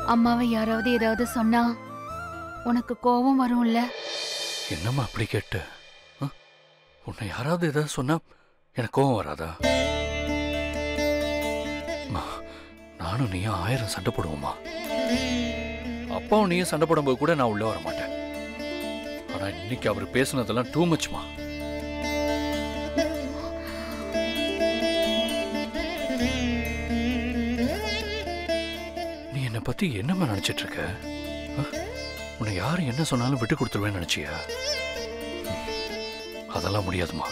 அம்மாவை யாராவது ஏதாவது சொன்னா உனக்கு கோபம் வரும்ல என்னம்மா அப்படி கேட்ட ஆ? உன்னை யாராவது ஏதாவது சொன்னா எனக்கு கோவம் வராதா அம்மா, நானும் நீயும் ஆயிரம் சண்டை போடுவோமா அப்பாவும் நீயும் சண்டை போடும்போது கூட நான் உள்ள வர மாட்டேன் ஆனா இன்னைக்கு அவர் பேசுனதெல்லாம் டூ மச்மா நீ என்னை பத்தி என்னம்மா நினைச்சிட்டு இருக்க ஆ? உன்னை யார் என்ன சொன்னாலும் விட்டு கொடுத்துருவேன்னு நினைச்சியா அதெல்லாம் முடியாதுமா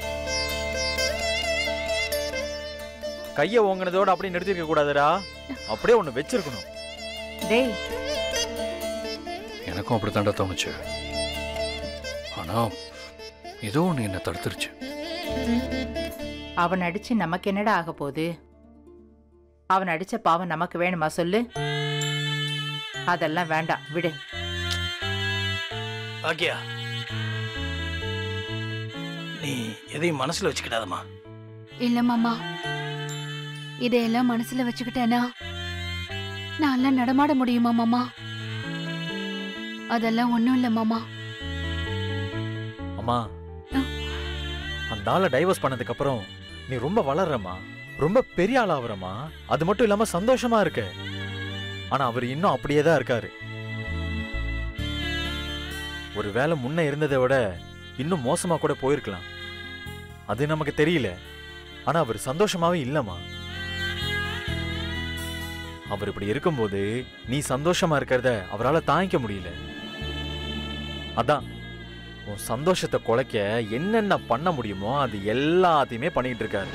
கைய ஓங்கினதோட அப்படியே நிறுத்திருக்க கூடாதுடா அப்படியே ஒண்ணு வச்சிருக்கணும் டேய் எனக்கும் அப்படித்தாண்டா தோணுச்சு ஆனா ஏதோ ஒன்று என்னை தடுத்துருச்சு அவன் அடிச்சு நமக்கு என்னடா ஆக போகுது அவன் அடிச்ச பாவம் நமக்கு வேணுமா சொல்லு அதெல்லாம் வேண்டாம் விடு பாக்கியா நீ எதையும் மனசுல வச்சுக்கிடாதம்மா இல்ல மாமா இதையெல்லாம் மனசுல வச்சுக்கிட்டேனா நான் நடமாட முடியுமா மாமா அதெல்லாம் ஒண்ணும் இல்ல மாமா அம்மா ஆ. அந்த ஆளை டைவர்ஸ் பண்ணதுக்கு அப்புறம் நீ ரொம்ப வளர்றமா ரொம்ப பெரிய ஆள் ஆகுறமா அது மட்டும் இல்லாம சந்தோஷமா இருக்க ஆனா அவர் இன்னும் அப்படியே தான் இருக்காரு ஒருவேளை முன்ன இருந்ததை விட இன்னும் மோசமா கூட போயிருக்கலாம் அது நமக்கு தெரியல ஆனா அவர் சந்தோஷமாவே இல்லம்மா அவர் இப்படி இருக்கும்போது நீ சந்தோஷமா இருக்கிறத அவரால் தாங்கிக்க முடியல அதான் உன் சந்தோஷத்தை குலைக்க என்னென்ன பண்ண முடியுமோ அது எல்லாத்தையுமே பண்ணிட்டு இருக்காரு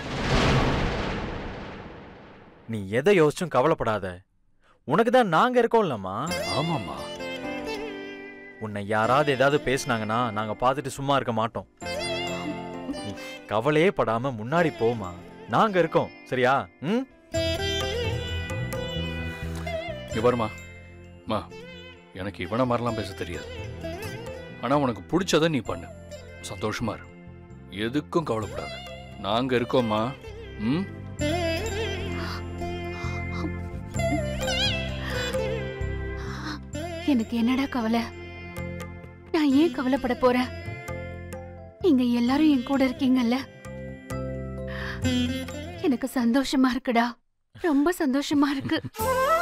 நீ எதை யோசிச்சும் கவலைப்படாத உனக்கு தான் நாங்க இருக்கோம்லம்மா ஆமாம்மா உன்னை யாராவது ஏதாவது பேசுனாங்கன்னா நாங்க பார்த்துட்டு சும்மா இருக்க மாட்டோம் நீ கவலையே படாம முன்னாடி போமா நாங்க இருக்கோம் சரியா ம் இவருமா மா எனக்கு இவனை மாதிரிலாம் பேச தெரியாது ஆனா உனக்கு பிடிச்சதை நீ பண்ணு சந்தோஷமா இரு எதுக்கும் கவலைப்படாத நாங்க இருக்கோம்மா ம் எனக்கு என்னடா கவலை நான் ஏன் கவலைப்பட போறேன் நீங்க எல்லாரும் என் கூட இருக்கீங்கல்ல எனக்கு சந்தோஷமா இருக்குடா ரொம்ப சந்தோஷமா இருக்கு